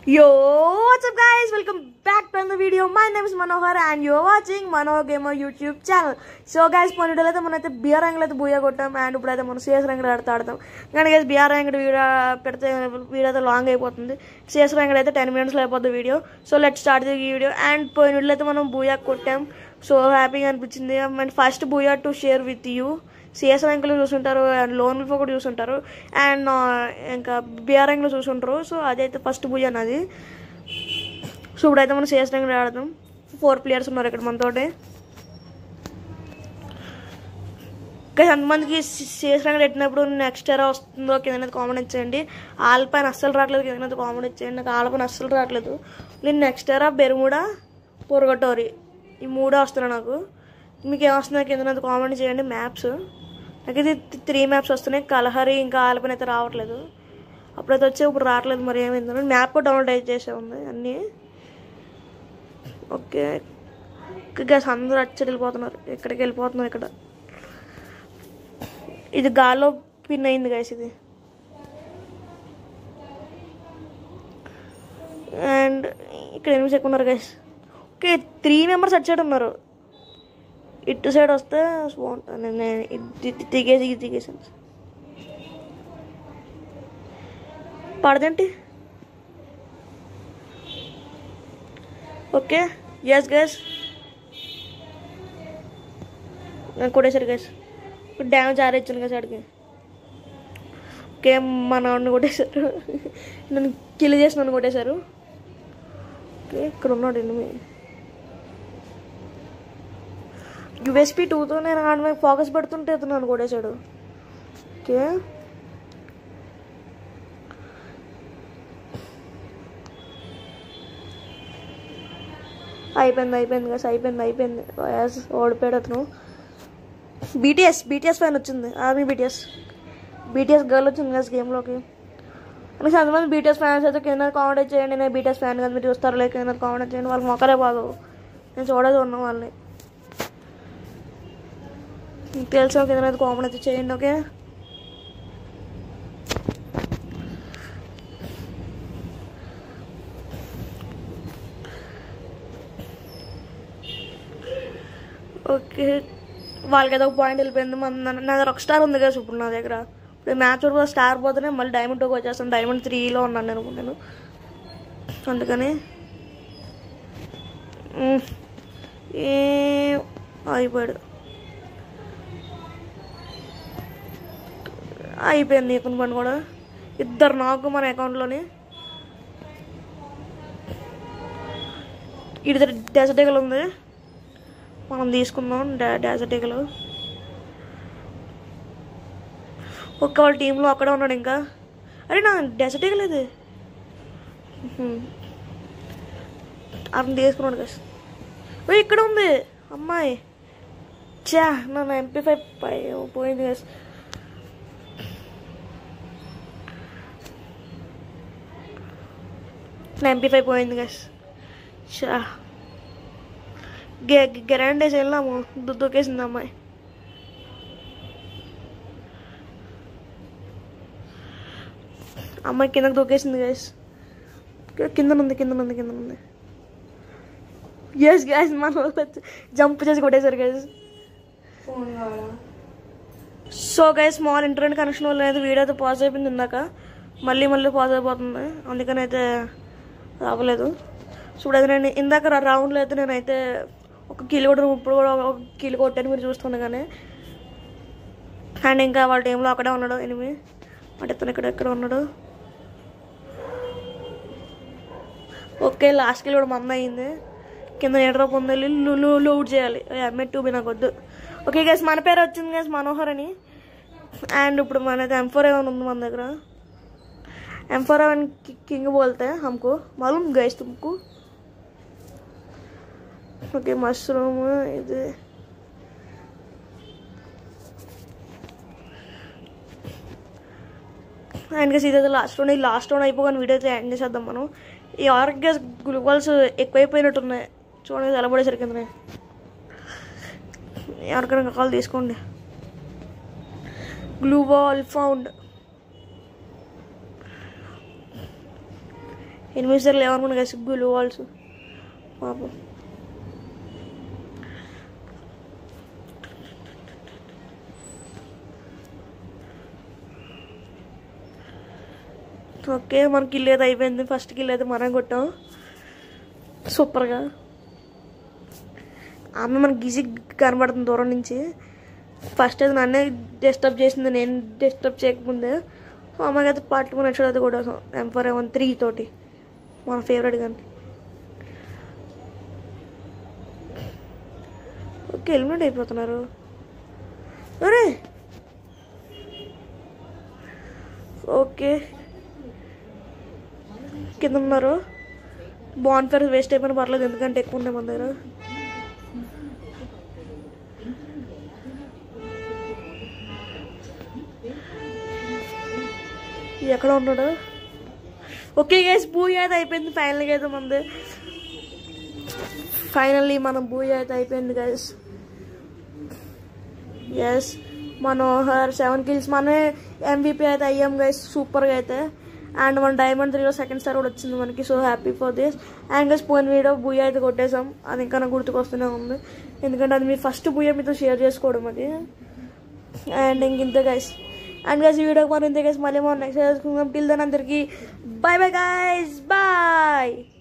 Yo, what's up guys? Welcome back to another video. My name is Manohar and you're watching Manohar Gamer YouTube channel. So guys మన వీడియోలో అయితే మనం అయితే BR ర్యాంకులు అయితే Booyah కొట్టాం అండ్ ఇప్పుడైతే మనం సిఎస్ ర్యాంకులు ఆడుతూ ఆడతాం కానీ గైస్ బిఆర్ ర్యాంక్ వీడియో పెడితే వీడియో అయితే లాంగ్ అయిపోతుంది సిఎస్ ర్యాంక్ అయితే టెన్ మినిట్స్లో అయిపోతుంది video so let start the video and పోయిన వీడియో అయితే మనం బూయా కొట్టాం సో హ్యాపీగా అనిపించింది and first booyah to share with you CS ర్యాంకులు చూసుంటారు అండ్ లోన్ విఫో కూడా చూసుంటారు అండ్ ఇంకా బిఆర్ ర్యాంకులు చూసుంటారు సో అదైతే ఫస్ట్ బూయా నాది సో ఇప్పుడైతే మనం సిఎస్ ర్యాంక్ ఆడదాం ఫోర్ ప్లేయర్స్ ఉన్నారు ఇక్కడ మనతోటి ఇంకా ఎంతమందికి సిఎస్ ర్యాంక్ పెట్టినప్పుడు నెక్స్ట్ ఇయర్ వస్తుందో కింద కామెంట్ ఇచ్చేయండి ఆల్పైన అస్సలు రావట్లేదు కింద కామెంట్ ఇచ్చేయండి నాకు ఆల్పైన అస్సలు రావట్లేదు నేను నెక్స్ట్ ఇయర్ బెరుముడా పొరగటోరి ఈ మూడే వస్తున్నాయి నాకు మీకు ఏమొస్తున్నాయి కింద కామెంట్ చేయండి మ్యాప్స్ నాకు ఇది త్రీ మ్యాప్స్ వస్తున్నాయి కలహరి ఇంకా ఆల్పైన అయితే రావట్లేదు అప్పుడైతే వచ్చి ఇప్పుడు రావట్లేదు మరి ఏమైందో మ్యాప్ కూడా డౌన్లోడ్ చేసే ఉంది అన్నీ ఓకే గ్యాస్ అందరూ అచ్చడి వెళ్ళిపోతున్నారు ఎక్కడికి వెళ్ళిపోతున్నారు ఇక్కడ ఇది గాల్లో పిన్ అయింది గైస్ ఇది అండ్ ఇక్కడ ఎనిమిది సెకండ్ ఉన్నారు గైస్ ఓకే త్రీ మెంబర్స్ అటు సైడ్ ఉన్నారు ఇటు సైడ్ వస్తే బాగుంటుంది నేను ఇది దిగేసి ఇది దిగేసాను పడదేంటి ఓకే ఎస్ గైస్ నేను కొట్టేశారు గైస్ డ్యామేజ్ ఆరేచ్చాను కదా సైడ్కి ఓకే మా నాన్న కొట్టేశారు నన్ను కిల్ చేసి నన్ను కొట్టేశారు ఓకే ఇక్కడ ఉన్నాడు ఎనిమి యుఎస్పి టూతో నేను ఆడ మీద ఫోకస్ పెడుతుంటే అతను నన్ను కొట్టేశాడు ఓకే అయిపోయింది అయిపోయింది కదా అయిపోయింది అయిపోయింది యాస్ ఓడిపోయాడు అతను బీటీఎస్ బీటీఎస్ ఫ్యాన్ వచ్చింది ఆర్మీ బీటీఎస్ బీటీఎస్ గర్ల్ వచ్చింది కదా గేమ్లోకి అనేసి అంతమంది బీటీఎస్ ఫ్యాన్స్ అయితే కింద కామెంట్ చేయండి నేను బీటీఎస్ ఫ్యాన్ కదా మీరు చూస్తారు లేక కింద కామెంట్ చేయండి వాళ్ళకి మొక్కలే బాగోవు నేను చూడదు ఉన్నాం వాళ్ళని మీకు తెలిసిన కింద కామెంట్ అయితే చేయండి ఓకే ఓకే వాళ్ళకి ఏదో ఒక పాయింట్ వెళ్ళిపోయింది మన నా దగ్గర ఒక స్టార్ ఉంది కదా ఇప్పుడు నా దగ్గర ఇప్పుడు మ్యాచ్ కూడా స్టార్ పోతేనే మళ్ళీ డైమండ్ టూకి వచ్చేస్తాను డైమండ్ త్రీలో ఉన్నాను నేను ఇప్పుడు నేను అందుకని మ్, ఏ అయిపోయాడు అయిపోయింది ఇతని పని కూడా ఇద్దరు నాకు మన అకౌంట్లోని ఇటు డెసర్టికల్ ఉంది మనం తీసుకుందాం డా డాజర్టికలు ఒక్క వాళ్ళ టీంలో అక్కడే ఉన్నాడు ఇంకా అరే నా డెసర్టికల్ ఇది అతను తీసుకున్నాడు కదా ఓ ఇక్కడ ఉంది అమ్మాయి చా నా ఎంపీ ఫైవ్ పై పోయింది కదా నా ఎంపీ ఫైవ్ పోయింది గస్ చా గ్రాండ్ వేసి వెళ్ళాము దుద్దుకేసింది అమ్మాయి అమ్మాయి కిందకి దూకేసింది గైస్ కింద ఉంది కింద ఉంది కింద ఉంది ఎస్ గైస్ మన జంప్ చేసి కొట్టేశారు గైస్ ఫోన్ కావాలా so guys small internet connection వల్ల అయితే వీడియో అయితే పాజ్ అయిపోయింది ఇందాక మళ్ళీ మళ్ళీ పాజ్ అయిపోతుంది అందుకని అయితే రావలేదు సో ఇప్పుడు అయితే నేను ఇందాక రా- రౌండ్లో అయితే నేనైతే ఒక కిల్ కూడా ఇప్పుడు కూడా ఒక కిల్ కొట్టాను మీరు చూస్తున్నా కానీ అండ్ ఇంకా వాళ్ళ టీంలో అక్కడే ఉన్నాడు ఎనిమి అంటే ఇతను ఇక్కడ ఎక్కడ ఉన్నాడు ఓకే లాస్ట్ కిల్ కూడా మంద అయింది కింద ఎడ్రో పొందాలి లూట్ చేయాలి ఎంఏ టూ బి నాకు వద్దు ఓకే గైస్ మన పేరు వచ్చింది గైస్ మనోహర్ అని అండ్ ఇప్పుడు మన ఎం ఫోర్ ఏమైనా ఉంది మన దగ్గర एम फोर एवन किंग बोलते हैं हमको मालूम गैस तुमको ఓకే మష్రూమ్ ఇది అండ్ ఇదైతే లాస్ట్ రౌండ్ ఈ లాస్ట్ రౌండ్ అయిపోగానే వీడియో అయితే ఎండ్ చేసేద్దాం మనం ఈ ఆరోగ్య గ్లూకోల్స్ ఎక్కువైపోయినట్టున్నాయి చూడండి ఎలా పడేసరికి కిందనే ఎవరికైనా కాల్ తీసుకోండి గ్లూవాల్ ఫౌండ్ ఎనిమిది సార్లు లేవనుకున్నా కదా సిగ్గులు వాల్స్ పాపం ఓకే మన కిల్ అయితే అయిపోయింది ఫస్ట్ కిల్ అయితే మనం కొట్టాం సూపర్గా ఆమె మనకి గీజీ కనబడుతుంది దూరం నుంచి ఫస్ట్ అయితే నన్నే డిస్టర్బ్ చేసింది నేను డిస్టర్బ్ చేయకముందే సో అమ్మాయికి అయితే పార్టీ మన అయితే కూడా ఎంఫర్ వన్ త్రీ తోటి మన ఫేవరెట్ కానీ ఓకే ఎలిమినేట్ అయిపోతున్నారు అరే ఓకే కింద ఉన్నారు బాన్ ఫేర్ వేస్ట్ అయిపోయిన పర్లేదు ఎందుకంటే ఎక్కువ ఉన్నాయి మన దగ్గర ఎక్కడ ఉన్నాడు ఓకే గైస్ బూయ్ అయితే అయిపోయింది ఫైనల్గా అయితే మంది ఫైనల్లీ మనం బూయ్ అయితే అయిపోయింది guys yes Manohar seven kills మనమే ఎంబీపీ అయితే అయ్యాం గైస్ సూపర్గా అయితే అండ్ మన డైమండ్ త్రీలో సెకండ్ స్టార్ కూడా వచ్చింది మనకి so happy for this and guys పోయిన వీడియో బుయ్య అయితే కొట్టేసాం అది ఇంకా నాకు గుర్తుకొస్తూనే ఉంది ఎందుకంటే అది మీ ఫస్ట్ బుయ్య మీతో షేర్ చేసుకోవడం అది అండ్ ఇంక ఇంతే గైస్ అండ్ గైస్ ఈ వీడియోకి మనం ఇంతే గైస్ మళ్ళీ మనం నెక్స్ట్ చేసుకుందాం టిల్ దన్ అందరికి బాయ్ బాయ్ గైస్ బాయ్